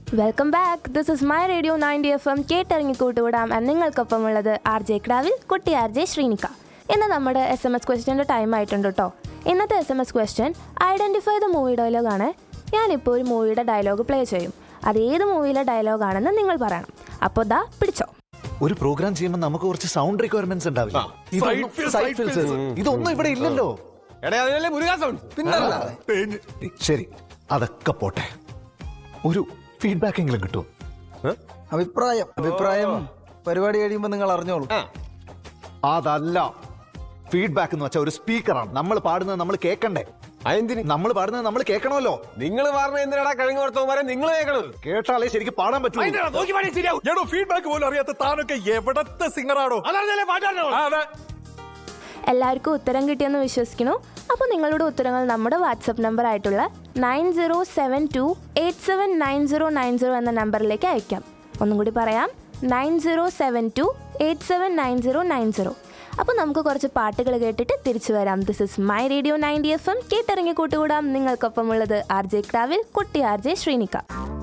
Welcome back this is my radio ninety F M കേട്ടിറങ്ങി കൂട്ടുകൂടാം and നിങ്ങൾക്കൊപ്പമുള്ളത് R J ക്രാവിൽ കുട്ടി ആർ ജെ ശ്രീനിക്ക ഇന്ന് നമ്മുടെ എസ് എം എസ് ക്വസ്റ്റ്യൻ്റെ ടൈം ആയിട്ടുണ്ട് കേട്ടോ ഇന്നത്തെ S M S question identify the movie ഡയലോഗാണ് ഞാനിപ്പോൾ ഒരു മൂവിയുടെ ഡയലോഗ് പ്ലേ ചെയ്യും അത് ഏത് മൂവിയിലെ ഡയലോഗാണെന്ന് നിങ്ങൾ പറയണം അപ്പോൾ ദാ പിടിച്ചോ ഒരു പ്രോഗ്രാം ചെയ്യുമ്പോൾ നമുക്ക് കുറച്ച് സൗണ്ട് റിക്വയർമെന്റ്സ് ഉണ്ടാവില്ല ഇതൊന്നും- fills, side side fills. fills. ഇതൊന്നും ഇവിടെ ഇല്ലല്ലോ എടാ അതിനല്ലേ മുരുകാ സൗണ്ട് ശരി അതൊക്കെ പോട്ടെ ഒരു ഫീഡ്ബാക്ക് എങ്കിലും കിട്ടും അഭിപ്രായം അഭിപ്രായം പരിപാടി കഴിയുമ്പോ നിങ്ങൾ അറിഞ്ഞോളൂ അതല്ല ഫീഡ്ബാക്ക് എന്ന് വെച്ചാൽ ഒരു സ്പീക്കറാണ് നമ്മൾ പാടുന്നത് നമ്മൾ കേൾക്കണ്ടേ അതെന്തിന് നമ്മൾ പാടുന്നത് നമ്മൾ കേൾക്കണമല്ലോ നിങ്ങൾ പറഞ്ഞ എന്തിനാടാ കഴിഞ്ഞ വർത്തമാരെ നിങ്ങൾ കേൾക്കണത് കേട്ടാലേ ശരിക്കും പാടാൻ പറ്റൂ എടോ ഫീഡ്ബാക്ക് പോലും അറിയാത്ത താനൊക്കെ എവിടത്തെ സിംഗറാണോ അതറിഞ്ഞല്ലേ പാട്ടാണോ അതെ എല്ലാവർക്കും ഉത്തരം കിട്ടിയെന്ന് വിശ്വസിക്കുന്നു അപ്പോൾ നിങ്ങളുടെ ഉത്തരങ്ങൾ നമ്മുടെ വാട്സപ്പ് നമ്പർ ആയിട്ടുള്ള nine zero seven two eight seven nine zero nine zero എന്ന നമ്പറിലേക്ക് അയക്കാം ഒന്നും കൂടി പറയാം nine zero seven two eight seven nine zero nine zero അപ്പോൾ നമുക്ക് കുറച്ച് പാട്ടുകൾ കേട്ടിട്ട് തിരിച്ചു വരാം this is my radio ninety F M കേട്ടിറങ്ങി കൂട്ടുകൂടാം നിങ്ങൾക്കൊപ്പമുള്ളത് ആർ ജെ ക്രാവിൽ കുട്ടി ആർ ജെ ശ്രീനിക്ക